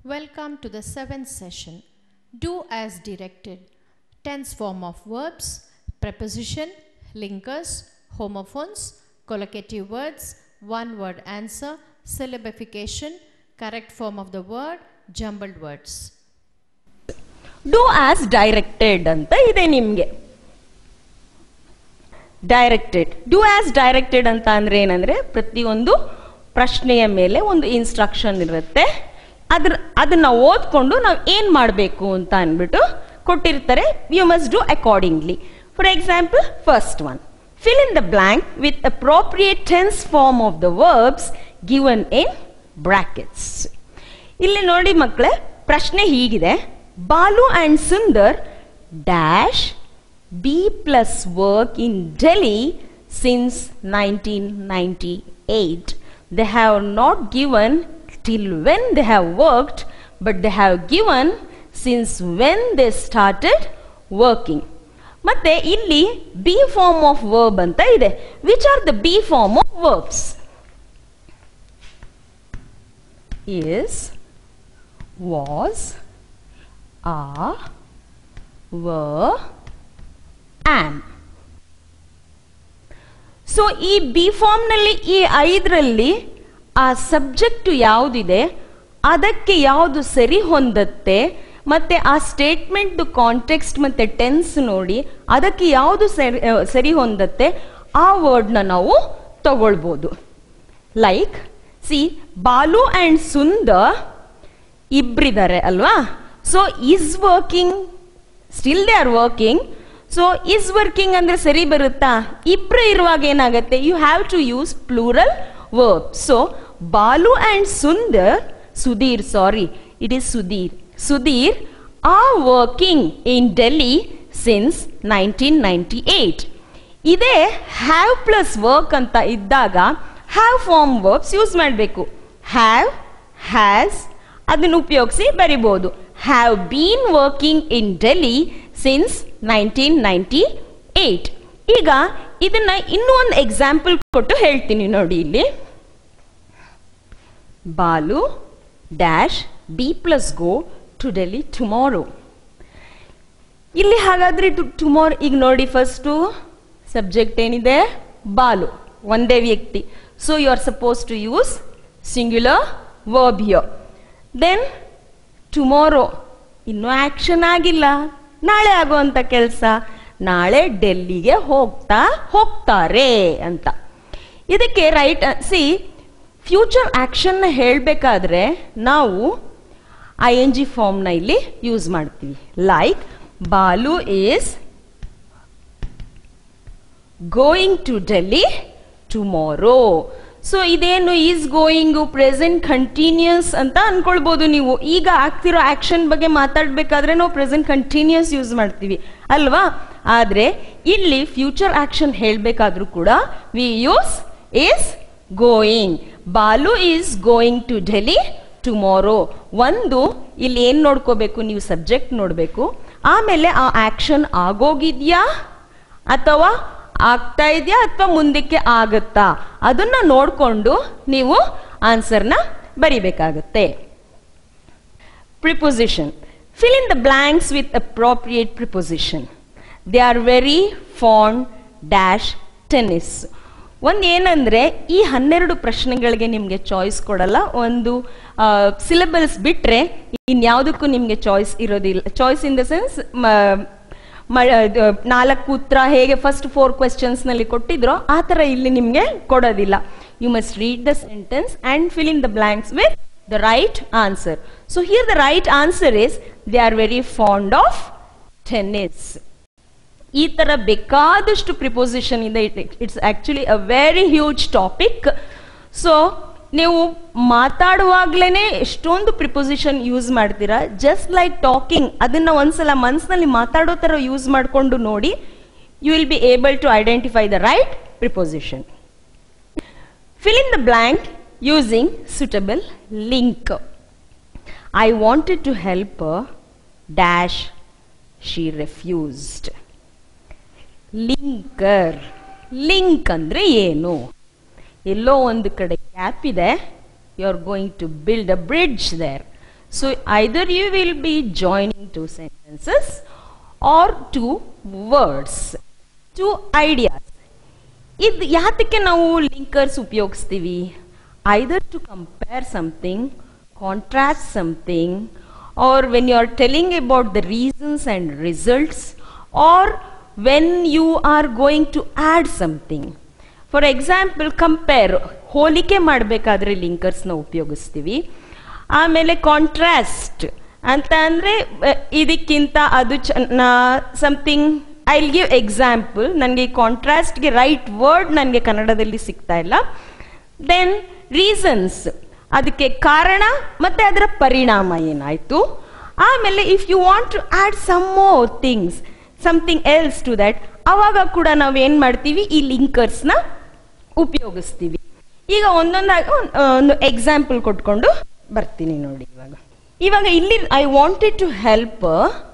Welcome to the seventh session. Do as directed. Tense form of verbs, preposition, linkers, homophones, collocative words, one word answer, syllabification, correct form of the word, jumbled words. Do as directed ಅಂತ ಇದೆ ನಿಮಗೆ directed do as directed ಅಂತ ಅಂದ್ರೆ ಏನಂದ್ರೆ ಪ್ರತಿಯೊಂದು ಪ್ರಶ್ನೆಯ ಮೇಲೆ ಒಂದು ಇನ್ಸ್ಟ್ರಕ್ಷನ್ ಇರುತ್ತೆ ಅದ್ರ ಅದನ್ನ ಓದ್ಕೊಂಡು ನಾವು ಏನ್ ಮಾಡಬೇಕು ಅಂತ ಅಂದ್ಬಿಟ್ಟು ಕೊಟ್ಟಿರ್ತಾರೆ you must do accordingly for example first one fill in the blank with appropriate tense form of the verbs given in brackets ಇಲ್ಲಿ ನೋಡಿ ಮಕ್ಕಳೇ ಪ್ರಶ್ನೆ ಹೀಗಿದೆ Balu and Sundar dash be plus work in Delhi since nineteen ninety eight they have not given till when they have worked but they have given since when they started working ಮತ್ತೆ ಇಲ್ಲಿ be form of verb ಅಂತ ಇದೆ which are the be form of verbs is was are were am so ಈ be ಫಾರ್ಮ್ನಲ್ಲಿ ಈ ಐದರಲ್ಲಿ ಆ subject ಯಾವುದಿದೆ ಅದಕ್ಕೆ ಯಾವುದು ಸರಿ ಹೊಂದತ್ತೆ ಮತ್ತೆ ಆ ಸ್ಟೇಟ್ಮೆಂಟ್ ಕಾಂಟೆಕ್ಸ್ಟ್ ಮತ್ತೆ ಟೆನ್ಸ್ ನೋಡಿ ಅದಕ್ಕೆ ಯಾವುದು ಸರಿ ಸರಿ ಹೊಂದತ್ತೆ ಆ ವರ್ಡ್ನ ನಾವು ತಗೊಳ್ಬೋದು like see Balu and Sundar ಇಬ್ರಿದ್ದಾರೆ ಅಲ್ವಾ so is working still they are working so is working ಅಂದ್ರೆ ಸರಿ ಬರುತ್ತಾ ಇಬ್ರು ಇರುವಾಗ ಏನಾಗುತ್ತೆ you have to use plural verb so Balu and Sundar Sudhir sorry it is Sudhir Sudhir are working in Delhi since nineteen ninety eight ಇದೇ have plus work ಅಂತ ಇದ್ದಾಗ have form verbs use ಮಾಡಬೇಕು ಹ್ಯಾವ್ ಹ್ಯಾಸ್ ಅದನ್ನು ಉಪಯೋಗಿಸಿ ಬರಿಬಹುದು have been working in Delhi since nineteen ninety eight ಈಗ ಇದನ್ನ ಇನ್ನೂ ಒಂದು ಎಕ್ಸಾಂಪಲ್ ಕೊಟ್ಟು ಹೇಳ್ತೀನಿ ನೋಡಿ ಇಲ್ಲಿ Balu dash be plus go to Delhi tomorrow ಇಲ್ಲಿ ಹಾಗಾದ್ರೆ ಟುಮಾರೋ ಈಗ ನೋಡಿ ಫಸ್ಟು ಸಬ್ಜೆಕ್ಟ್ ಏನಿದೆ ಬಾಲು ಒಂದೇ ವ್ಯಕ್ತಿ so you are suppose to use singular verb here then tomorrow ಇನ್ನೂ ಆಕ್ಷನ್ ಆಗಿಲ್ಲ ನಾಳೆ ಆಗುವಂತ ಕೆಲಸ ನಾಳೆ ಡೆಲ್ಲಿಗೆ ಹೋಗ್ತಾ ಹೋಗ್ತಾರೆ ಅಂತ ಇದಕ್ಕೆ ರೈಟ್ ಸಿ ಫ್ಯೂಚರ್ ಆಕ್ಷನ್ನ ಹೇಳಬೇಕಾದ್ರೆ ನಾವು ಐ ಎನ್ ಜಿ ಫಾರ್ಮ್ನ ಇಲ್ಲಿ ಯೂಸ್ ಮಾಡ್ತೀವಿ like Balu is going to Delhi tomorrow so ಇದೇನು ಈಸ್ ಗೋಯಿಂಗ್ ಪ್ರೆಸೆಂಟ್ ಕಂಟಿನ್ಯೂಸ್ ಅಂತ ಅನ್ಕೊಳ್ಬಹುದು ನೀವು ಈಗ ಆಗ್ತಿರೋ ಆಕ್ಷನ್ ಬಗ್ಗೆ ಮಾತಾಡ್ಬೇಕಾದ್ರೆ ನಾವು ಪ್ರೆಸೆಂಟ್ ಕಂಟಿನ್ಯೂಸ್ ಯೂಸ್ ಮಾಡ್ತೀವಿ ಅಲ್ವಾ ಆದ್ರೆ ಇಲ್ಲಿ ಫ್ಯೂಚರ್ ಆಕ್ಷನ್ ಹೇಳ್ಬೇಕಾದ್ರೂ ಕೂಡ we use is going Balu is going to Delhi tomorrow ಒಂದು ಇಲ್ಲಿ ಏನ್ ನೋಡ್ಕೋಬೇಕು ನೀವು ಸಬ್ಜೆಕ್ಟ್ ನೋಡಬೇಕು ಆಮೇಲೆ ಆ ಆಕ್ಷನ್ ಆಗೋಗಿದ್ಯಾ ಅಥವಾ ಆಗ್ತಾ ಇದೆಯಾ ಅಥವಾ ಮುಂದಕ್ಕೆ ಆಗುತ್ತಾ ಅದನ್ನ ನೋಡಿಕೊಂಡು ನೀವು ಆನ್ಸರ್ನ ಬರಿಬೇಕಾಗುತ್ತೆ preposition fill in the blanks with appropriate preposition they are very fond dash tennis ಒಂದು ಏನಂದ್ರೆ ಈ ಹನ್ನೆರಡು ಪ್ರಶ್ನೆಗಳಿಗೆ ನಿಮಗೆ ಚಾಯ್ಸ್ ಕೊಡಲ್ಲ ಒಂದು ಸಿಲೆಬಸ್ ಬಿಟ್ರೆ ಇನ್ಯಾವುದಕ್ಕೂ ನಿಮಗೆ ಚಾಯ್ಸ್ ಇರೋದಿಲ್ಲ ಚಾಯ್ಸ್ ಇನ್ ದ ಸೆನ್ಸ್ ನಾಲ್ಕು ಉತ್ತರ ಹೇಗೆ ಫಸ್ಟ್ ಫೋರ್ ಕ್ವೆಶನ್ಸ್ ನಲ್ಲಿ ಕೊಟ್ಟಿದ್ರೋ ಆ ತರ ಇಲ್ಲಿ ನಿಮ್ಗೆ ಕೊಡೋದಿಲ್ಲ you must read the sentence and fill in the blanks with the right answer so here the right answer is they are very fond of tennis ಈ ತರ ಬೇಕಾದಷ್ಟು ಪ್ರಿಪೋಸಿಷನ್ ಇದೆ it's actually a very huge topic so ನೀವು ಮಾತಾಡುವಾಗ್ಲೇನೆ ಎಷ್ಟೊಂದು preposition use ಮಾಡ್ತೀರಾ just like talking ಅದನ್ನ ಒಂದ್ಸಲ ಮನ್ಸ್ನಲ್ಲಿ ಮಾತಾಡೋ ತರ ಯೂಸ್ ಮಾಡಿಕೊಂಡು ನೋಡಿ you will be able to identify the right preposition fill in the blank using suitable link I wanted to help dash she refused linker link ಅಂದ್ರೆ ಏನು ಎಲ್ಲೋ ಒಂದು ಕಡೆ ಗ್ಯಾಪ್ ಇದೆ you are going to build a bridge there So either you will be joining two sentences or two words, two ideas. ಇದು ಯಾತಕ್ಕೆ ನಾವು linkers ಉಪಯೋಗಿಸ್ತೀವಿ either to compare something contrast something or when you are telling about the reasons and results or when you are going to add something for example compare ಹೋಲಿಕೆ ಮಾಡಬೇಕಾದ್ರೆ ಲಿಂಕರ್ಸ್ನ ಉಪಯೋಗಿಸ್ತೀವಿ ಆಮೇಲೆ contrast ಅಂತ ಅಂದರೆ ಇದಕ್ಕಿಂತ ಅದು ಚೆನ್ನ something I will give example ನನಗೆ ಕಾಂಟ್ರಾಸ್ಟ್ಗೆ ರೈಟ್ ವರ್ಡ್ ನನಗೆ ಕನ್ನಡದಲ್ಲಿ ಸಿಗ್ತಾ ಇಲ್ಲ ದೆನ್ ರೀಸನ್ಸ್ ಅದಕ್ಕೆ ಕಾರಣ ಮತ್ತೆ ಅದರ ಪರಿಣಾಮ ಏನಾಯ್ತು ಆಮೇಲೆ if you want to add some more things something else to that ಅವಾಗ ಕೂಡ ನಾವು ಏನು ಮಾಡ್ತೀವಿ ಈ ಲಿಂಕರ್ಸ್ನ ಉಪಯೋಗಿಸ್ತೀವಿ ಈಗ ಒಂದೊಂದಾಗಿ ಒಂದ್- ಒಂದು ಎಕ್ಸಾಂಪಲ್ ಕೊಟ್ಕೊಂಡು ಬರ್ತೀನಿ ನೋಡಿ ಇವಾಗ ಇವಾಗ ಇಲ್ಲಿ ಐ ವಾಂಟೆಡ್ ಟು ಹೆಲ್ಪ್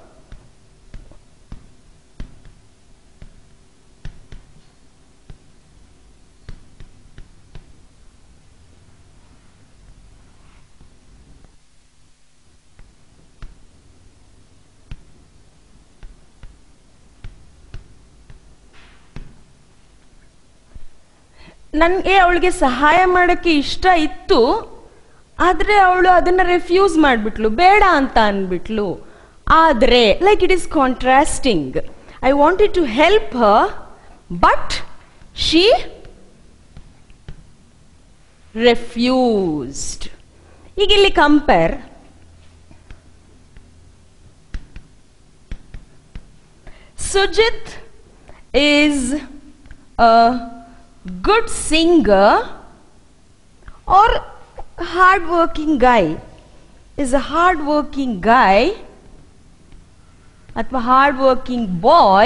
ನನಗೆ ಅವಳಿಗೆ ಸಹಾಯ ಮಾಡೋಕ್ಕೆ ಇಷ್ಟ ಇತ್ತು ಆದರೆ ಅವಳು ಅದನ್ನು ರೆಫ್ಯೂಸ್ ಮಾಡಿಬಿಟ್ಲು ಬೇಡ ಅಂತ ಅಂದ್ಬಿಟ್ಲು ಆದರೆ like it is contrasting I wanted to help ah but she refused ಈಗ ಇಲ್ಲಿ compare Sujit is a good singer or hard-working guy. Is a hard-working guy ಅಥವಾ hard-working boy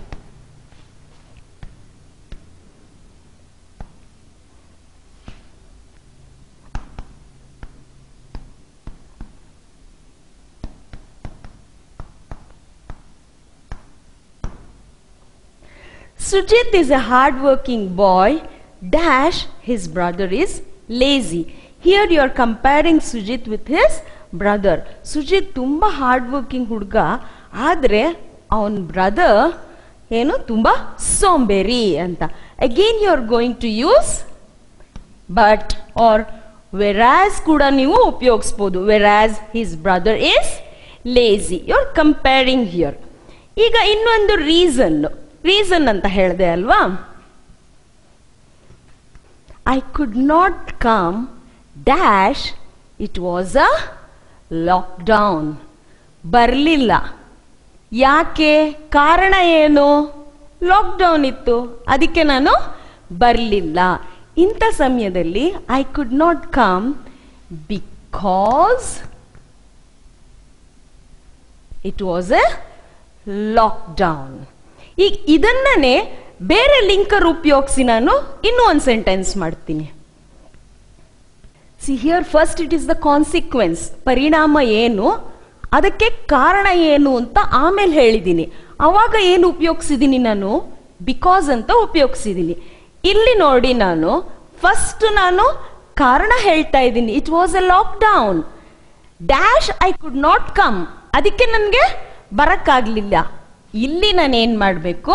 Sujit is a hard-working boy, dash his brother is lazy. Here you are comparing Sujit with his brother. Sujit ತುಂಬ hard working ಹುಡುಗ ಆದರೆ ಅವನ brother ಏನು ತುಂಬ ಸೋಂಬೇರಿ ಅಂತ again you are going to use but or whereas ಕೂಡ ನೀವು ಉಪಯೋಗಿಸ್ಬೋದು whereas his brother is lazy you are comparing here ಈಗ ಇನ್ನೊಂದು ರೀಸನ್ ರೀಸನ್ ಅಂತ ಹೇಳಿದೆ ಅಲ್ವಾ I could not come dash it was a lockdown ಬರಲಿಲ್ಲ ಯಾಕೆ ಕಾರಣ ಏನು ಲಾಕ್ಡೌನ್ ಇತ್ತು ಅದಕ್ಕೆ ನಾನು ಬರಲಿಲ್ಲ ಇಂಥ ಸಮಯದಲ್ಲಿ I could not come because it was a lockdown ಈಗ ಇದನ್ನೇ ಬೇರೆ ಲಿಂಕರ್ ಉಪಯೋಗಿಸಿ ನಾನು ಇನ್ನೂ ಒಂದು ಸೆಂಟೆನ್ಸ್ ಮಾಡ್ತೀನಿ see here first it is the consequence ಪರಿಣಾಮ ಏನು ಅದಕ್ಕೆ ಕಾರಣ ಏನು ಅಂತ ಆಮೇಲೆ ಹೇಳಿದ್ದೀನಿ ಅವಾಗ ಏನು ಉಪಯೋಗಿಸಿದ್ದೀನಿ ನಾನು ಬಿಕಾಸ್ ಅಂತ ಉಪಯೋಗಿಸಿದ್ದೀನಿ ಇಲ್ಲಿ ನೋಡಿ ನಾನು ಫಸ್ಟ್ ನಾನು ಕಾರಣ ಹೇಳ್ತಾ ಇದ್ದೀನಿ it was a lockdown dash I could not come ಅದಕ್ಕೆ ನನಗೆ ಬರಕ್ಕಾಗ್ಲಿಲ್ಲ ಇಲ್ಲಿ ನಾನು ಏನ್ ಮಾಡಬೇಕು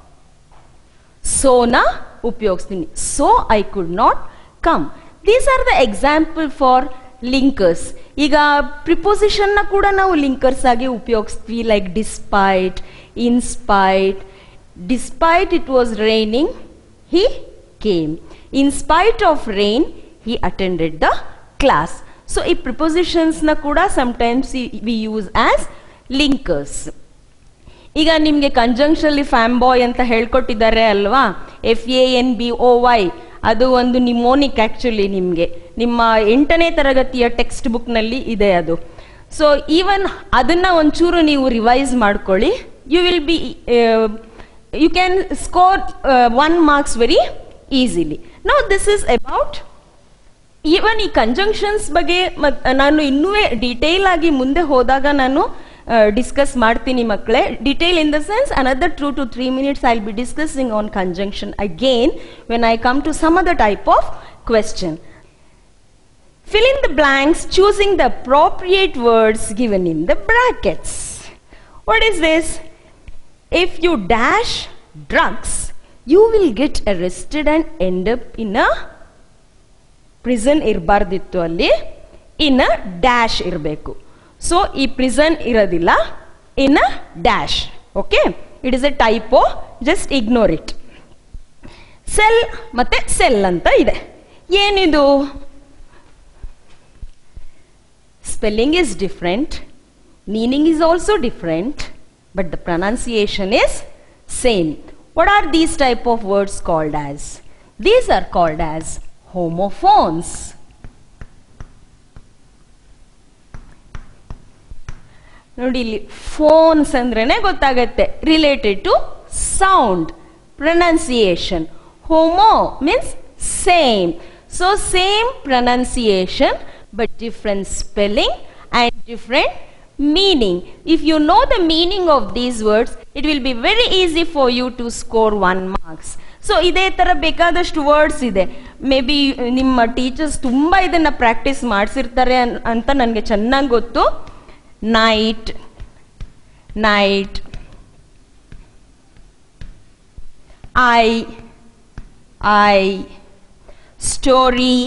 ಸೋನ ಉಪಯೋಗಿಸ್ತೀನಿ so I could not come these are the example for linkers ಈಗ ಪ್ರಿಪೋಸಿಷನ್ನ ಕೂಡ ನಾವು ಲಿಂಕರ್ಸ್ ಆಗಿ ಉಪಯೋಗಿಸ್ತೀವಿ like despite in spite despite it was raining he came in spite of rain he attended the class so ಈ ಪ್ರಿಪೋಸಿಷನ್ಸ್ನ ಕೂಡ sometimes we use as linkers ಈಗ ನಿಮಗೆ ಕಂಜಂಕ್ಷನ್ಲಿ ಫ್ಯಾಮ್ ಬಾಯ್ ಅಂತ ಹೇಳ್ಕೊಟ್ಟಿದ್ದಾರೆ ಅಲ್ವಾ F A N B O Y ಅದು ಒಂದು ನಿಮೋನಿಕ್ ಆ್ಯಕ್ಚುಲಿ ನಿಮಗೆ ನಿಮ್ಮ ಎಂಟನೇ ತರಗತಿಯ ಟೆಕ್ಸ್ಟ್ ಬುಕ್ನಲ್ಲಿ ಇದೆ ಅದು ಸೊ ಈವನ್ ಅದನ್ನ ಒಂಚೂರು ನೀವು ರಿವೈಸ್ ಮಾಡ್ಕೊಳ್ಳಿ you will be you can score one marks very easily no this is about even ಈ ಕಂಜಂಕ್ಷನ್ಸ್ ಬಗ್ಗೆ ಮತ್ ನಾನು ಇನ್ನೂ ಡಿಟೇಲ್ ಆಗಿ ಮುಂದೆ ಹೋದಾಗ ನಾನು ಡಿಸ್ಕಸ್ ಮಾಡ್ತೀನಿ ಮಕ್ಕಳೇ detail in the sense another two to three minutes I be discussing on conjunction again when I come to some other type of question Fill in the blanks choosing the appropriate words given in the brackets. What is this? If you dash drugs, you will get arrested and end up in a prison ಇರಬಾರ್ದಿತ್ತು ಅಲ್ಲಿ in dash ಇರಬೇಕು so ಈ prison ಇರೋದಿಲ್ಲ in dash okay it is a typo just ignore it cell ಮತ್ತೆ cell ಅಂತ ಇದೆ ಏನಿದು spelling is different meaning is also different but the pronunciation is same what are these type of words called as these are called as homophones ನೋಡಿ ಇಲ್ಲಿ phones ಅಂದ್ರೇನೆ ಗೊತ್ತಾಗತ್ತೆ related to sound pronunciation homo means same so same pronunciation but different spelling and different meaning. If you know the meaning of these words, it will be very easy for you to score one marks. So ಇದೇ ತರ ಬೇಕಾದಷ್ಟು words ಇದೆ may be ನಿಮ್ಮ teachers ತುಂಬಾ ಇದನ್ನ practice ಮಾಡಿಸಿರ್ತಾರೆ ಅನ್- ಅಂತ ನನಗೆ ಚೆನ್ನಾಗಿ ಗೊತ್ತು night night I I story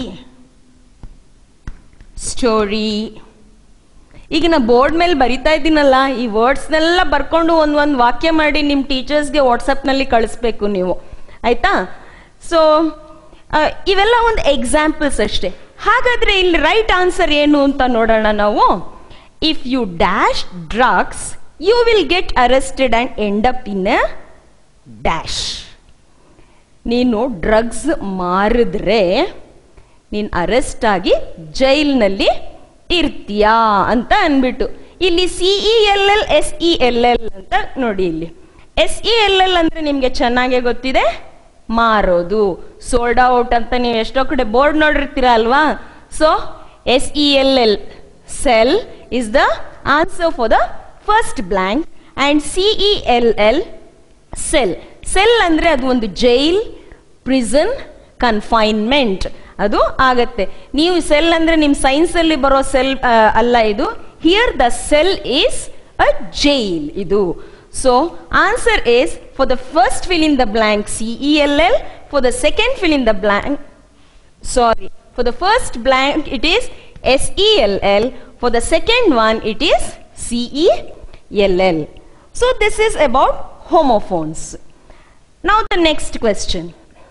story ಈಗ ನಾ ಬೋರ್ಡ್ ಮೇಲೆ ಬರಿತಾ ಇದ್ದೀನಲ್ಲ ಈ ವರ್ಡ್ಸ್ನೆಲ್ಲ ಬರ್ಕೊಂಡು ಒಂದ್ ಒಂದ್ ವಾಕ್ಯ ಮಾಡಿ ನಿಮ್ಮ ಟೀಚರ್ಸ್ಗೆ ವಾಟ್ಸಪ್ನಲ್ಲಿ ಕಳಿಸ್ಬೇಕು ನೀವು ಆಯ್ತಾ ಸೊ ಇವೆಲ್ಲ ಒಂದು ಎಕ್ಸಾಂಪಲ್ಸ್ ಅಷ್ಟೇ ಹಾಗಾದ್ರೆ ಇಲ್ಲಿ ರೈಟ್ ಆನ್ಸರ್ ಏನು ಅಂತ ನೋಡೋಣ ನಾವು if you dash drugs you will get arrested and end up in a dash ನೀನು ಡ್ರಗ್ಸ್ ಮಾರಿದ್ರೆ ನೀನು ಅರೆಸ್ಟ್ ಆಗಿ ಜೈಲ್ನಲ್ಲಿ ಇರ್ತೀಯಾ ಅಂತ ಅನ್ಬಿಟ್ಟು ಇಲ್ಲಿ C E L L S E L L ಅಂತ ನೋಡಿ ಇಲ್ಲಿ ಎಸ್ ಇ ಎಲ್ ಎಲ್ ಅಂದ್ರೆ ನಿಮ್ಗೆ ಚೆನ್ನಾಗೇ ಗೊತ್ತಿದೆ ಮಾರೋದು ಸೋಲ್ಡ್ ಔಟ್ ಅಂತ ನೀವು ಎಷ್ಟೋ ಕಡೆ ಬೋರ್ಡ್ ನೋಡಿರ್ತೀರ ಅಲ್ವಾ so S E L L sell is the answer for the first blank and C E L L cell cell ಅಂದ್ರೆ ಅದು ಒಂದು ಜೈಲ್ ಪ್ರಿಸನ್ ಕನ್ಫೈನ್ಮೆಂಟ್ ಅದು ಆಗತ್ತೆ ನೀವು ಸೆಲ್ ಅಂದ್ರೆ ನಿಮ್ ಸೈನ್ಸ್ ಅಲ್ಲಿ ಬರೋ ಸೆಲ್ ಅಲ್ಲ ಇದು here the cell is a jail ಇದು so answer is for the first fill in the blank C-E-L-L, for the second fill in the blank, sorry, for the first blank it is S-E-L-L, for the second one it is C-E-L-L. So this is about homophones. Now the next question.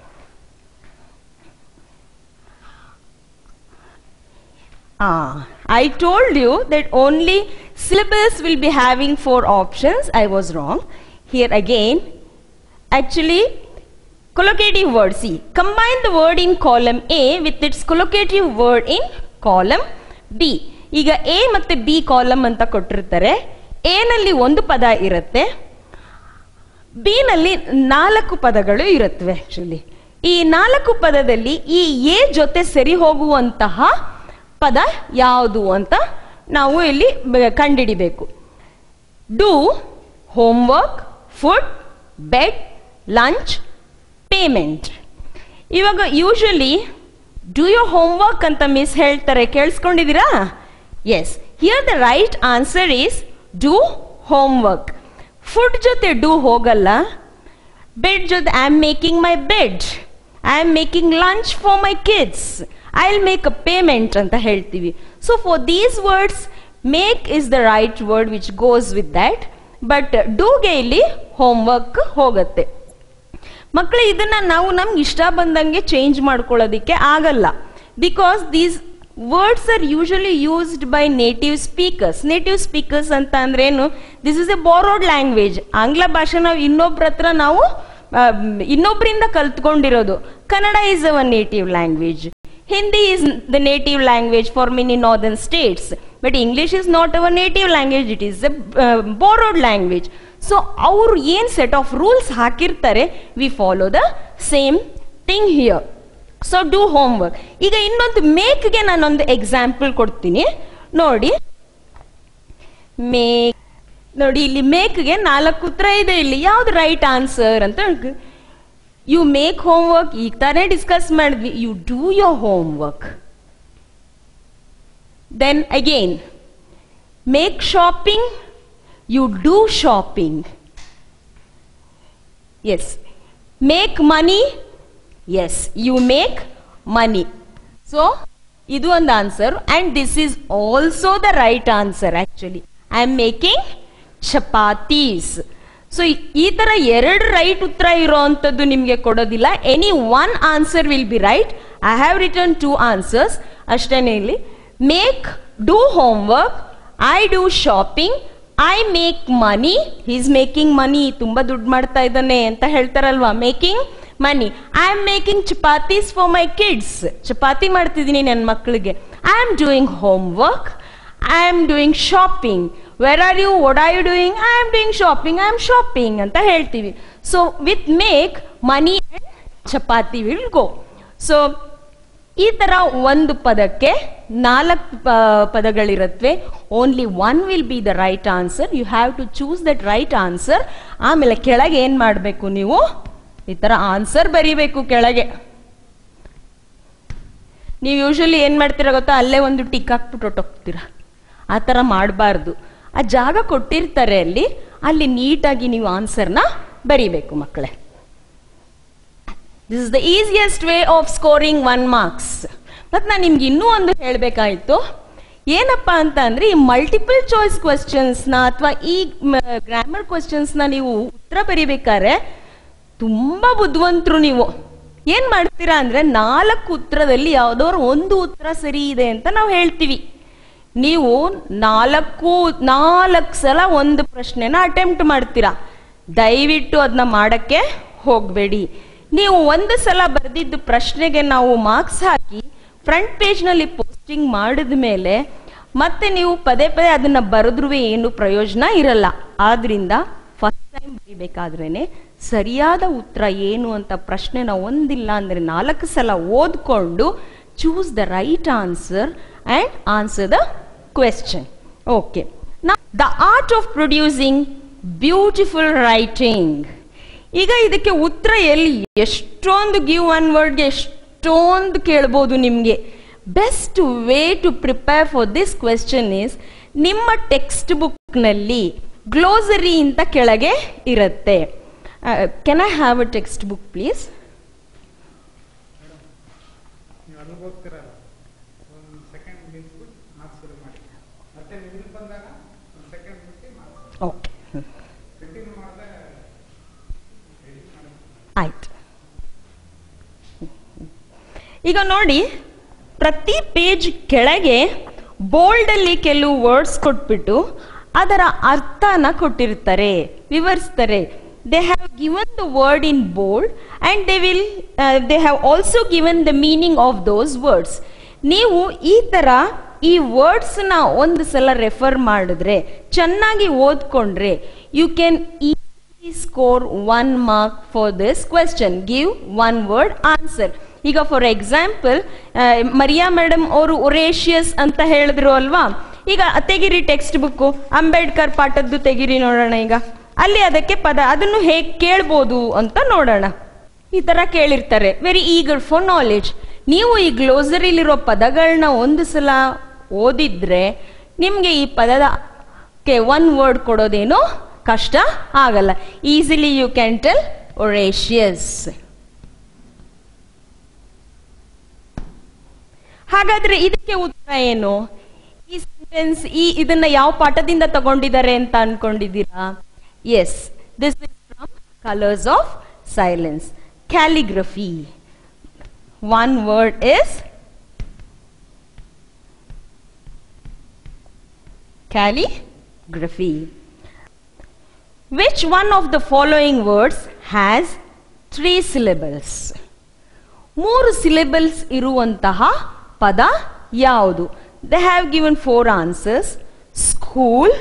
Ah, I told you that only syllabus will be having four options. I was wrong. Here again, actually, collocative word. See, combine the word in column A with its collocative word in column B. ಈಗ A ಮತ್ತೆ B column ಅಂತ ಕೊಟ್ಟಿರ್ತಾರೆ A ನಲ್ಲಿ ಒಂದು ಪದ ಇರುತ್ತೆ B ನಲ್ಲಿ ನಾಲ್ಕು ಪದಗಳು ಇರುತ್ತವೆ ಆಕ್ಚುಲಿ ಈ ನಾಲ್ಕು ಪದದಲ್ಲಿ ಈ ಎ ಜೊತೆ ಸರಿ ಹೋಗುವಂತಹ ಪದ ಯಾವುದು ಅಂತ ನಾವು ಇಲ್ಲಿ ಬ- ಕಂಡಿಡಿಬೇಕು do homework food bed lunch payment ಇವಾಗ ಯೂಶಲಿ ಡೂ ಯೋ ಹೋಮ್ವರ್ಕ್ ಅಂತ ಮಿಸ್ ಹೇಳ್ತಾರೆ ಕೇಳಿಸ್ಕೊಂಡಿದ್ದೀರಾ yes here the right answer is do homework food ಜೊತೆ ಡೂ ಹೋಗಲ್ಲ ಬೆಡ್ ಜೊತೆ I am making my bed I am making lunch for my kids I will make a payment ಅಂತ ಹೇಳ್ತೀವಿ so for these words make is the right word which goes with that but ಡೂಗೆ ಇಲ್ಲಿ homework ಹೋಗುತ್ತೆ ಮಕ್ಕಳು ಇದನ್ನ ನಾವು ನಮ್ಗೆ ಇಷ್ಟ ಬಂದಂಗೆ ಚೇಂಜ್ ಮಾಡ್ಕೊಳ್ಳೋದಿಕ್ಕೆ ಆಗಲ್ಲ because these words are usually used by native speakers native speakers ಅಂತ ಅಂದ್ರೆ ಏನು this is a borrowed language ಆಂಗ್ಲ ಭಾಷೆ ನಾವು ಇನ್ನೊಬ್ರ ಹತ್ರ ನಾವು ಆ, ಇನ್ನೊಬ್ರಿಂದ ಕಲ್ತ್ಕೊಂಡಿರೋದು Kannada is our native language Hindi is the native language for many northern states but english is not our native language it is a uh, borrowed language so ಅವರು ಏನ್ ಸೆಟ್ ಆಫ್ ರೂಲ್ಸ್ ಹಾಕಿರ್ತಾರೆ we follow the same thing here so do homework ಈಗ ಇನ್ನೊಂದು ಮೇಕ್ಗೆ ನಾನೊಂದು example ಕೊಡ್ತೀನಿ ನೋಡಿ make ನೋಡಿ ಇಲ್ಲಿ ಮೇಕ್ಗೆ ನಾಲ್ಕು ಉತ್ತರ ಇದೆ ಇಲ್ಲಿ ಯಾವ್ದು ರೈಟ್ ಆನ್ಸರ್ ಅಂತ ಯು ಮೇಕ್ ಹೋಮ್ವರ್ಕ್ ಈಗ ತಾನೇ ಡಿಸ್ಕಸ್ ಮಾಡಿದ್ವಿ you do your homework then again make shopping you do shopping yes make money yes you make money so ಇದು ಒಂದು answer and this is also the right answer actually I am making chapatis so ಈ ತರ ಎರಡು right ಉತ್ತರ ಇರೋವಂಥದ್ದು ನಿಮಗೆ ಕೊಡೋದಿಲ್ಲ any one answer will be right I have return two answers ಅಷ್ಟೇನೆ ಇಲ್ಲಿ make do home work I do shopping I make money is making money ತುಂಬಾ ದುಡ್ಡು ಮಾಡ್ತಾ ಇದ್ದಾನೆ ಅಂತ ಹೇಳ್ತಾರಲ್ವಾ making money I am making chapatis for my kids ಚಪಾತಿ ಮಾಡ್ತಿದ್ದೀನಿ ನನ್ನ ಮಕ್ಕಳಿಗೆ I am doing home work I am doing shopping where are you what are you doing I am doing shopping I am shopping ಅಂತ ಹೇಳ್ತೀವಿ so with make money and chapati will go so ಈ ತರ ಒಂದು ಪದಕ್ಕೆ ನಾಲ್ಕು ಪದಗಳಿರತ್ವೆ only one will be the right answer you have to choose that right answer ಆಮೇಲೆ ಕೆಳಗೆ ಏನ್ ಮಾಡಬೇಕು ನೀವು ಈ ತರ ಆನ್ಸರ್ ಬರಿಬೇಕು ಕೆಳಗೆ ನೀವು ಯೂಶಲಿ ಏನ್ ಮಾಡ್ತೀರಾ ಗೊತ್ತಾ ಅಲ್ಲೇ ಒಂದು ಟಿಕ್ ಹಾಕ್ಬಿಟ್ಟು ಹೊಟ್ಟೋಗ್ತೀರಾ ಆ ಥರ ಮಾಡಬಾರ್ದು ಆ ಜಾಗ ಕೊಟ್ಟಿರ್ತಾರೆ ಅಲ್ಲಿ ಅಲ್ಲಿ ನೀಟಾಗಿ ನೀವು ಆನ್ಸರ್ನ ಬರಿಬೇಕು ಮಕ್ಕಳೇ this is the easiest way of scoring one marks ಮತ್ತು ನಾನು ನಿಮ್ಗೆ ಇನ್ನೂ ಒಂದು ಹೇಳಬೇಕಾಯಿತು ಏನಪ್ಪ ಅಂತ ಅಂದ್ರೆ ಈ ಮಲ್ಟಿಪಲ್ ಚಾಯ್ಸ್ ಕ್ವಶನ್ಸ್ನ ಅಥವಾ ಈ ಗ್ರಾಮರ್ ಕ್ವಶನ್ಸ್ನ ನೀವು ಉತ್ತರ ಬರಿಬೇಕಾದ್ರೆ ತುಂಬಾ ಬುದ್ಧಿವಂತರು ನೀವು ಏನ್ ಮಾಡ್ತೀರಾ ಅಂದ್ರೆ ನಾಲ್ಕು ಉತ್ತರದಲ್ಲಿ ಯಾವ್ದಾದ್ರು ಒಂದು ಉತ್ತರ ಸರಿ ಇದೆ ಅಂತ ನಾವು ಹೇಳ್ತೀವಿ ನೀವು ನಾಲ್ಕು ನಾಲ್ಕು ಸಲ ಒಂದು ಪ್ರಶ್ನೆನ ಅಟೆಂಪ್ಟ್ ಮಾಡ್ತೀರಾ ದಯವಿಟ್ಟು ಅದನ್ನ ಮಾಡಕ್ಕೆ ಹೋಗಬೇಡಿ ನೀವು ಒಂದು ಸಲ ಬರೆದಿದ್ದು ಪ್ರಶ್ನೆಗೆ ನಾವು ಮಾರ್ಕ್ಸ್ ಹಾಕಿ ಫ್ರಂಟ್ ಪೇಜ್ನಲ್ಲಿ ಪೋಸ್ಟಿಂಗ್ ಮಾಡಿದ ಮೇಲೆ ಮತ್ತೆ ನೀವು ಪದೇ ಪದೇ ಅದನ್ನ ಬರೆದ್ರೂ ಏನು ಪ್ರಯೋಜನ ಇರಲ್ಲ ಆದ್ರಿಂದ ಫಸ್ಟ್ ಟೈಮ್ ಬರಿಬೇಕಾದ್ರೇನೆ ಸರಿಯಾದ ಉತ್ತರ ಏನು ಅಂತ ಪ್ರಶ್ನೆನ ಒಂದಿಲ್ಲ ಅಂದ್ರೆ ನಾಲ್ಕು ಸಲ ಓದ್ಕೊಂಡು choose the right answer and answer the question okay the art of producing beautiful writing ಈಗ ಇದಕ್ಕೆ ಉತ್ತರ ಎಲ್ಲಿ ಎಷ್ಟೊಂದು ಗಿವ್ ಒನ್ ವರ್ಡ್ಗೆ ಎಷ್ಟೊಂದು ಕೇಳ್ಬೋದು ನಿಮಗೆ best way to prepare for this question is ನಿಮ್ಮ ಟೆಕ್ಸ್ಟ್ ಬುಕ್ನಲ್ಲಿ ಗ್ಲೋಸರಿ ಅಂತ ಕೆಳಗೆ ಇರುತ್ತೆ can I have a textbook please ನೀವು ಅಲ್ಲಿಗೆ ಹೋಗ್ತಿರಲ್ಲ ಒಂದು ಸೆಕೆಂಡ್ ನಿಲ್ಸ್ಬಿಟ್ಟು ಮಾರ್ಕ್ಸ್ ಶುರು ಮಾಡಿ ಮತ್ತೆ ನೀವು ಇಲ್ಲಿ ಬಂದಾಗ ಒಂದು ಸೆಕೆಂಡ್ ಬಿಟ್ಟು ಮಾರ್ಕ್ಸ್ ಓಕೆ ಕಂಟಿನ್ಯೂ ಮಾಡಿದ್ರೆ ಆಯ್ತು ಈಗ ನೋಡಿ ಪ್ರತಿ ಪೇಜ್ ಕೆಳಗೆ ಬೋಲ್ಡಲ್ಲಿ ಕೆಲವು ವರ್ಡ್ಸ್ ಕೊಟ್ಬಿಟ್ಟು ಅದರ ಅರ್ಥನ ಕೊಟ್ಟಿರ್ತಾರೆ ವಿವರಿಸ್ತಾರೆ they have given the word in bold and they will they have also given the meaning of those words ನೀವು ಈ ತರ ಈ ವರ್ಡ್ಸ್ನ ಒಂದು ಸಲ ರೆಫರ್ ಮಾಡಿದ್ರೆ ಚೆನ್ನಾಗಿ ಓದ್ಕೊಂಡ್ರೆ ಯು ಕ್ಯಾನ್ ಈ score one mark for this question give one word answer ಈಗ ಫಾರ್ ಎಕ್ಸಾಂಪಲ್ ಮರಿಯಾ ಮೇಡಮ್ ಅವರು ಒರೇಷಿಯಸ್ ಅಂತ ಹೇಳಿದ್ರು ಅಲ್ವಾ ಈಗ ತೆಗಿರಿ ಟೆಕ್ಸ್ಟ್ ಬುಕ್ ಅಂಬೇಡ್ಕರ್ ಪಾಠದ್ದು ತೆಗಿರಿ ನೋಡೋಣ ಈಗ ಅಲ್ಲಿ ಅದಕ್ಕೆ ಪದ ಅದನ್ನು ಹೇಗೆ ಕೇಳ್ಬೋದು ಅಂತ ನೋಡೋಣ ಈ ತರ ಕೇಳಿರ್ತಾರೆ ವೆರಿ ಈಗರ್ ಫಾರ್ ನಾಲೆಡ್ಜ್ ನೀವು ಈ ಗ್ಲೋಸರಿಲಿರೋ ಪದಗಳನ್ನ ಒಂದು ಸಲ ಓದಿದ್ರೆ ನಿಮ್ಗೆ ಈ ಪದದ ಒನ್ ವರ್ಡ್ ಕೊಡೋದೇನು ಕಷ್ಟ ಆಗಲ್ಲ easily you can tell voracious ಹಾಗಾದ್ರೆ ಇದಕ್ಕೆ ಉತ್ತರ ಏನು ಈ ಸೆಂಟೆನ್ಸ್ ಈ ಇದನ್ನ ಯಾವ ಪಾಠದಿಂದ ತಗೊಂಡಿದ್ದಾರೆ ಅಂತ ಅನ್ಕೊಂಡಿದ್ದೀರಾ yes this is from colours of silence calligraphy one word is calligraphy. Which one of the following words has three syllables? ಮೂರು ಸಿಲೆಬಲ್ಸ್ ಇರುವಂತಹ ಪದ ಯಾವುದು they have given four answers school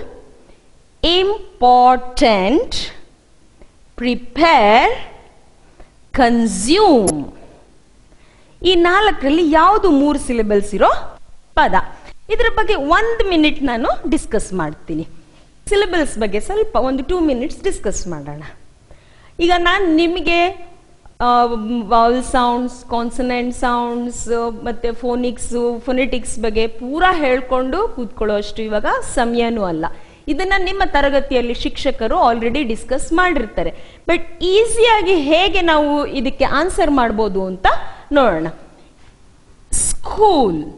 important prepare consume ಈ ನಾಲ್ಕರಲ್ಲಿ ಯಾವುದು ಮೂರು syllables ಇರೋ ಪದ ಇದರ ಬಗ್ಗೆ ಒಂದು ಮಿನಿಟ್ ನಾನು ಡಿಸ್ಕಸ್ ಮಾಡ್ತೀನಿ ಸಿಲೆಬಲ್ಸ್ ಬಗ್ಗೆ ಸ್ವಲ್ಪ ಒಂದು ಟೂ ಮಿನಿಟ್ಸ್ ಡಿಸ್ಕಸ್ ಮಾಡೋಣ ಈಗ ನಾನು ನಿಮಗೆ ವಾವಲ್ ಸೌಂಡ್ಸ್ ಕಾನ್ಸನೆಂಟ್ ಸೌಂಡ್ಸ್ ಮತ್ತೆ ಫೋನಿಕ್ಸ್ ಫೊನೆಟಿಕ್ಸ್ ಬಗ್ಗೆ ಪೂರಾ ಹೇಳ್ಕೊಂಡು ಕೂತ್ಕೊಳ್ಳೋ ಅಷ್ಟು ಇವಾಗ ಸಮಯನೂ ಅಲ್ಲ ಇದನ್ನ ನಿಮ್ಮ ತರಗತಿಯಲ್ಲಿ ಶಿಕ್ಷಕರು ಆಲ್ರೆಡಿ ಡಿಸ್ಕಸ್ ಮಾಡಿರ್ತಾರೆ ಬಟ್ ಈಸಿಯಾಗಿ ಹೇಗೆ ನಾವು ಇದಕ್ಕೆ ಆನ್ಸರ್ ಮಾಡ್ಬೋದು ಅಂತ ನೋಡೋಣ ಸ್ಕೂಲ್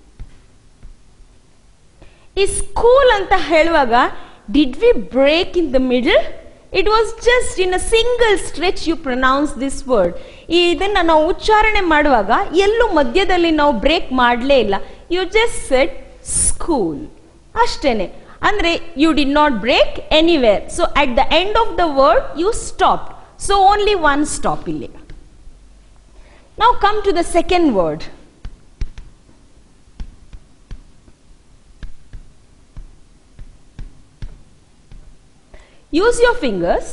ಈ ಸ್ಕೂಲ್ ಅಂತ ಹೇಳುವಾಗ did we break in the middle it was just in a single stretch you pronounce this word ಇದನ್ನ ನಾವು ಉಚ್ಚಾರಣೆ ಮಾಡುವಾಗ ಎಲ್ಲೂ ಮಧ್ಯದಲ್ಲಿ ನಾವು ಬ್ರೇಕ್ ಮಾಡಲೇ ಇಲ್ಲ ಯು ಜಸ್ಟ್ ಸೆಟ್ ಸ್ಕೂಲ್ ಅಷ್ಟೇನೆ ಅಂದ್ರೆ you did not break anywhere so at the end of the word you stop so only one stop ಇಲ್ಲಿ ನಾವು come to the second word use your fingers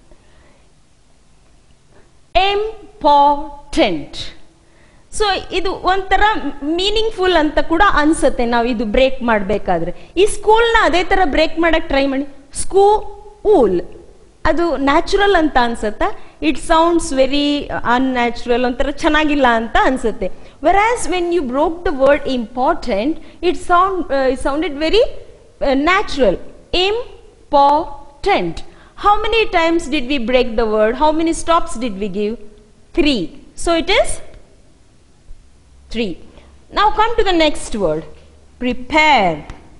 important ಸೊ ಇದು ಒಂಥರ meaningful ಅಂತ ಕೂಡ ಅನ್ಸುತ್ತೆ ನಾವು ಇದು ಬ್ರೇಕ್ ಮಾಡಬೇಕಾದ್ರೆ ಈ ಸ್ಕೂಲ್ನ ಅದೇ ತರ ಬ್ರೇಕ್ ಮಾಡಕ್ ಟ್ರೈ ಮಾಡಿ ಸ್ಕೂಲ್ ಅದು ನ್ಯಾಚುರಲ್ ಅಂತ ಅನ್ಸುತ್ತಾ ಇಟ್ ಸೌಂಡ್ಸ್ ವೆರಿ ಅನ್ಯಾಚುರಲ್ ಒಂಥರ ಚೆನ್ನಾಗಿಲ್ಲ ಅಂತ ಅನ್ಸುತ್ತೆ whereas when you broke the word important it sound sounded very natural important. How many times did we break the word? How many stops did we give? Three. So it is three. Now come to the next word. Prepare.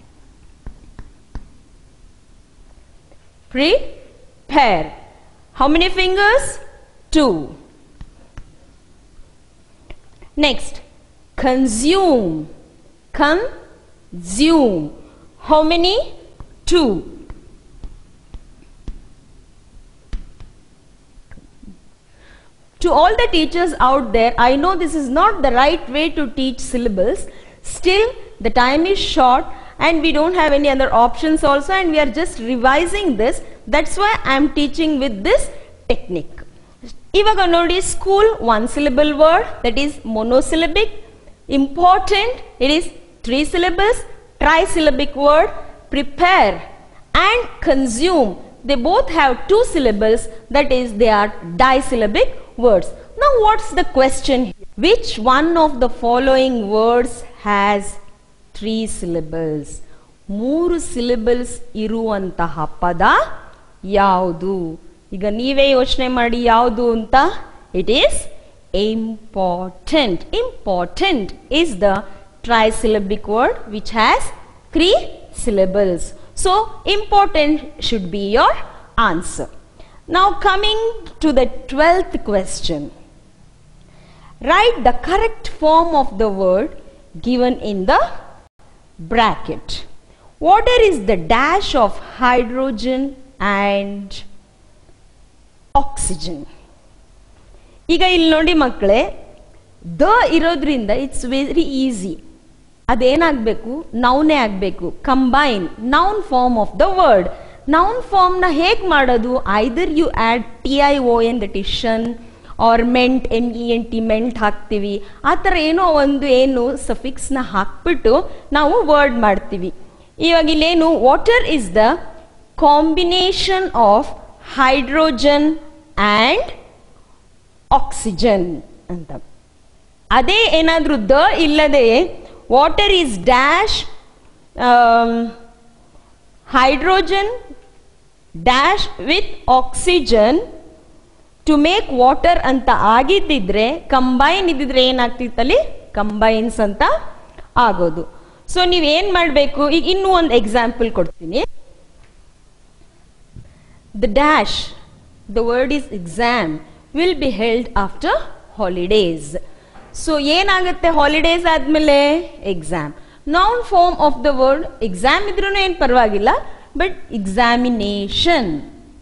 Prepare. How many fingers? Two. Next, consume. Consume. How many? Two. To all the teachers out there, I know this is not the right way to teach syllables. Still, the time is short and we don't have any other options also and we are just revising this. That's why I am teaching with this technique. ಇವಾಗ ನೋಡಿ school one syllable word that is monosyllabic important it is three syllables trisyllabic word prepare and consume they both have two syllables that is they are disyllabic words now what's the question here? which one of the following words has three syllables ಮೂರು ಸಿಲಿಬಲ್ಸ್ ಇರುವಂತಹ ಪದ ಯಾವುದು ಈಗ ನೀವೇ ಯೋಚನೆ ಮಾಡಿ ಯಾವುದು ಅಂತ it is important important is the trisyllabic word which has three syllables. So, important should be your answer. Now, coming to the 12th question. Write the correct form of the word given in the bracket. Water is the dash of hydrogen and oxygen. ಈಗ ಇಲ್ಲಿ ನೋಡಿ ಮಕ್ಕಳೇ the ಇರೋದ್ರಿಂದ it's very easy ಅದೇನಾಗಬೇಕು ನೌನೇ ಆಗಬೇಕು combine noun form of the word noun ಫಾರ್ಮ್ನ ಹೇಗೆ ಮಾಡೋದು either you add T I O N that is tion or ment M E N T ment ಹಾಕ್ತೀವಿ ಆ ಥರ ಏನೋ ಒಂದು ಏನು ಸಫಿಕ್ಸ್ನ ಹಾಕ್ಬಿಟ್ಟು ನಾವು ವರ್ಡ್ ಮಾಡ್ತೀವಿ ಇವಾಗ ಇಲ್ಲೇನು water is the combination of hydrogen and oxygen ಅಂತ ಅದೇ ಏನಾದರೂ ದ ಇಲ್ಲದೆ water is dash hydrogen dash with oxygen to make water ಅಂತ ಆಗಿದ್ದಿದ್ರೆ ಕಂಬೈನ್ ಇದ್ದಿದ್ರೆ ಏನಾಗ್ತಿತ್ತಲ್ಲಿ ಕಂಬೈನ್ಸ್ ಅಂತ ಆಗೋದು ಸೊ ನೀವೇನ್ ಮಾಡಬೇಕು ಈಗ ಇನ್ನೂ ಒಂದು ಎಕ್ಸಾಂಪಲ್ ಕೊಡ್ತೀನಿ the dash the word is exam will be held after holidays so ಏನಾಗುತ್ತೆ ಹಾಲಿಡೇಸ್ ಆದ್ಮೇಲೆ exam noun form of the word exam ಇದ್ರೂ ಏನು ಪರವಾಗಿಲ್ಲ but examination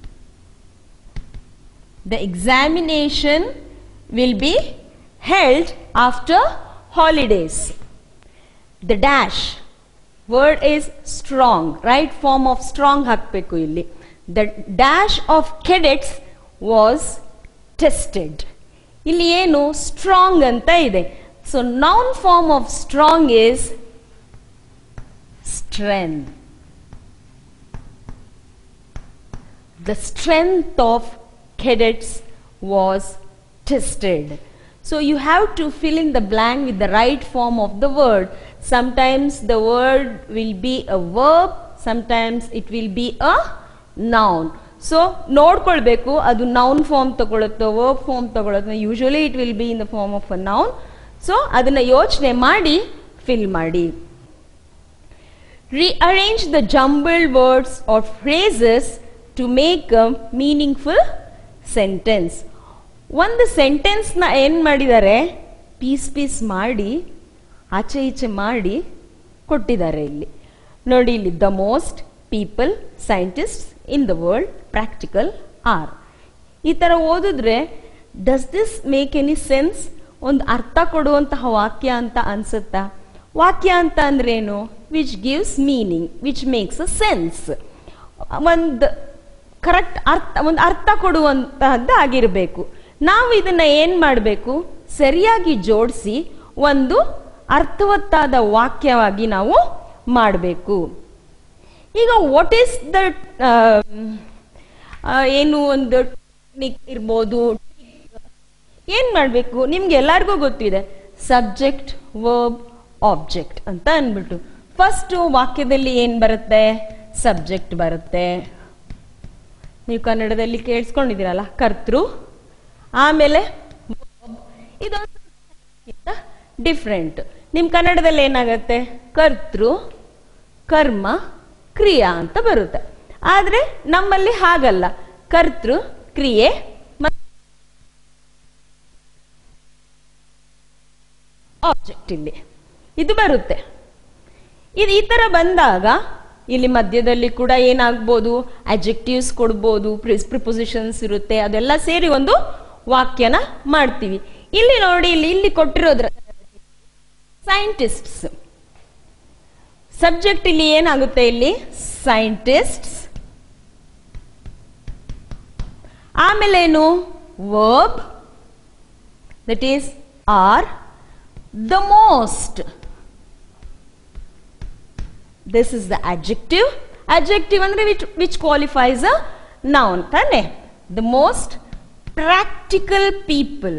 the examination will be held after holidays. The dash word is strong, right? Form of strong hakbeku illi. The dash of cadets was tested. ಇಲ್ಲಿ ಏನು strong ಅಂತ ಇದೆ so noun form of strong is strength the strength of cadets was tested. So you have to fill in the blank with the right form of the word. Sometimes the word will be a verb, sometimes it will be a noun. So ನೋಡ್ಕೊಳ್ಬೇಕು ಅದು noun form ತಗೊಳುತ್ತೋ verb form ತಗೊಳುತ್ತೋ usually it will be in the form of a noun so ಅದನ್ನ ಯೋಚನೆ ಮಾಡಿ fill ಮಾಡಿ Rearrange the jumbled words or phrases to make a meaningful sentence. ಒಂದು ಸೆಂಟೆನ್ಸ್ನ ಏನು ಮಾಡಿದ್ದಾರೆ ಪೀಸ್ ಪೀಸ್ ಮಾಡಿ ಆಚೆ ಈಚೆ ಮಾಡಿ ಕೊಟ್ಟಿದ್ದಾರೆ ಇಲ್ಲಿ ನೋಡಿ ಇಲ್ಲಿ the most people scientist in the world practical are ಈ ಥರ ಓದಿದ್ರೆ does this make any sense ಒಂದು ಅರ್ಥ ಕೊಡುವಂತಹ ವಾಕ್ಯ ಅಂತ ಅನ್ಸುತ್ತಾ ವಾಕ್ಯ ಅಂತ ಅಂದ್ರೇನು which gives meaning which makes a sense ಒಂದು ಕರೆಕ್ಟ್ ಅರ್ಥ ಒಂದು ಅರ್ಥ ಕೊಡುವಂತಹದ್ದು ಆಗಿರಬೇಕು ನಾವು ಇದನ್ನ ಏನ್ ಮಾಡಬೇಕು ಸರಿಯಾಗಿ ಜೋಡಿಸಿ ಒಂದು ಅರ್ಥವತ್ತಾದ ವಾಕ್ಯವಾಗಿ ನಾವು ಮಾಡಬೇಕು ಈಗ ವಾಟ್ ಈಸ್ ದ ಏನು ಒಂದು ಟೆಕ್ನಿಕ್ ಇರ್ಬೋದು ಏನ್ ಮಾಡಬೇಕು ನಿಮ್ಗೆ ಎಲ್ಲರಿಗೂ ಗೊತ್ತಿದೆ ಸಬ್ಜೆಕ್ಟ್ ವರ್ಬ್ ಆಬ್ಜೆಕ್ಟ್ ಅಂತ ಅಂದ್ಬಿಟ್ಟು ಫಸ್ಟ್ ವಾಕ್ಯದಲ್ಲಿ ಏನ್ ಬರುತ್ತೆ ಸಬ್ಜೆಕ್ಟ್ ಬರುತ್ತೆ ನೀವು ಕನ್ನಡದಲ್ಲಿ ಕೇಳಿಸ್ಕೊಂಡಿದ್ದೀರಲ್ಲ ಕರ್ತೃ ಆಮೇಲೆ ಇದೊಂದು ಡಿಫ್ರೆಂಟ್ ನಿಮ್ ಕನ್ನಡದಲ್ಲಿ ಏನಾಗತ್ತೆ ಕರ್ತೃ ಕರ್ಮ ಕ್ರಿಯಾ ಅಂತ ಬರುತ್ತೆ ಆದ್ರೆ ನಮ್ಮಲ್ಲಿ ಹಾಗಲ್ಲ ಕರ್ತೃ ಕ್ರಿಯೆ ಆಬ್ಜೆಕ್ಟ್ ಇಲ್ಲಿ ಇದು ಬರುತ್ತೆ ಇದು ಈ ತರ ಬಂದಾಗ ಇಲ್ಲಿ ಮಧ್ಯದಲ್ಲಿ ಕೂಡ ಏನಾಗ್ಬೋದು ಅಜೆಕ್ಟಿವ್ಸ್ ಕೊಡ್ಬೋದು ಪ್ರಿಪೊಸಿಷನ್ಸ್ ಇರುತ್ತೆ ಅದೆಲ್ಲ ಸೇರಿ ಒಂದು ವಾಕ್ಯನ ಮಾಡ್ತೀವಿ ಇಲ್ಲಿ ನೋಡಿ ಇಲ್ಲಿ ಇಲ್ಲಿ ಕೊಟ್ಟಿರೋದ್ರ ಸೈಂಟಿಸ್ಟ್ಸ್ ಸಬ್ಜೆಕ್ಟ್ ಇಲ್ಲಿ ಏನಾಗುತ್ತೆ ಇಲ್ಲಿ ಸೈಂಟಿಸ್ಟ್ಸ್ ಆಮೇಲೆ ಏನು verb that is are the most this is the adjective adjective ಅಂದ್ರೆ which which qualifies a noun ತಾನೆ the most practical people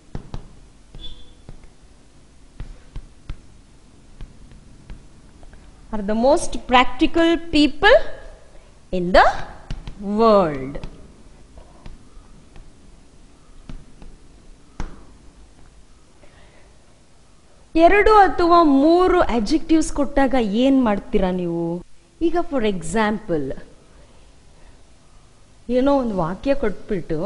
are the most practical people in the world. ಎರಡು ಅಥವಾ ಮೂರು ಅಡ್ಜೆಕ್ಟಿವ್ಸ್ ಕೊಟ್ಟಾಗ ಏನ್ ಮಾಡ್ತೀರಾ ನೀವು ಈಗ ಫಾರ್ ಎಕ್ಸಾಂಪಲ್ ಏನೋ ಒಂದು ವಾಕ್ಯ ಕೊಟ್ಬಿಟ್ಟು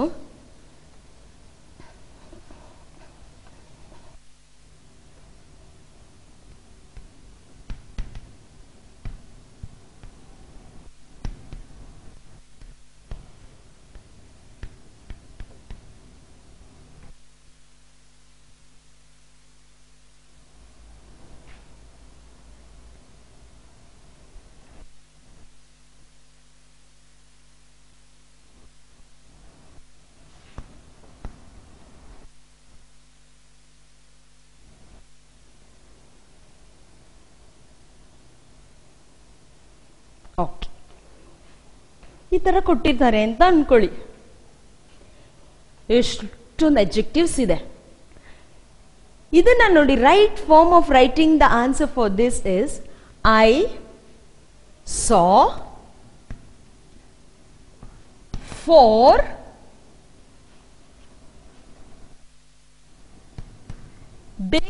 ಓಕೆ ಈ ತರ ಕೊಟ್ಟಿರ್ತಾರೆ ಅಂತ ಅನ್ಕೊಳ್ಳಿ ಎಷ್ಟೊಂದು ಅಬ್ಜೆಕ್ಟಿವ್ಸ್ ಇದೆ ಇದನ್ನ ನೋಡಿ right form of writing the answer for this is I saw four big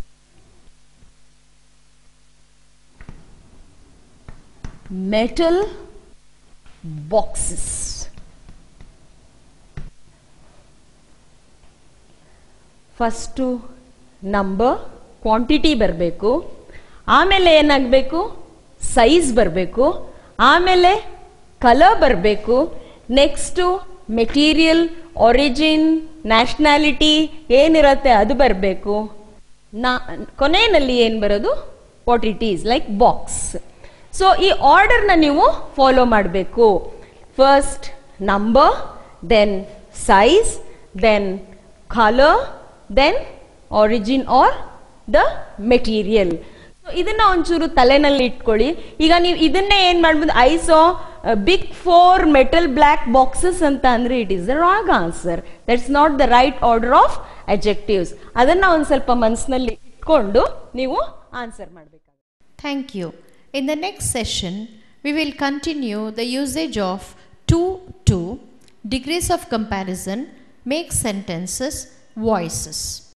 metal boxes. First number quantity ಬರಬೇಕು ಆಮೇಲೆ ಏನಾಗಬೇಕು ಸೈಜ್ ಬರಬೇಕು ಆಮೇಲೆ ಕಲರ್ ಬರಬೇಕು ನೆಕ್ಸ್ಟು ಮೆಟೀರಿಯಲ್ ಒರಿಜಿನ್ ನ್ಯಾಷನಾಲಿಟಿ ಏನಿರುತ್ತೆ ಅದು ಬರಬೇಕು ನಾ ಕೊನೆಯಲ್ಲಿ ಏನು ಬರೋದು what it is like box so ಈ ಆರ್ಡರ್ನ ನೀವು ಫಾಲೋ ಮಾಡಬೇಕು first number then size then colour then origin or the material ಇದನ್ನ ಒಂಚೂರು ತಲೆನಲ್ಲಿ ಇಟ್ಕೊಳ್ಳಿ ಈಗ ನೀವು ಇದನ್ನೇ ಏನ್ ಮಾಡ್ಬೋದು ಐಸೋ big four metal black boxes ಅಂತ ಅಂದ್ರೆ it is the wrong answer that's not the right order of adjectives ಅದನ್ನ ಒಂದು ಸ್ವಲ್ಪ ಮನಸ್ಸಿನಲ್ಲಿ ಇಟ್ಕೊಂಡು ನೀವು ಆನ್ಸರ್ ಮಾಡಬೇಕು Thank you. In the next session, we will continue the usage of to to, degrees of comparison, make sentences, voices.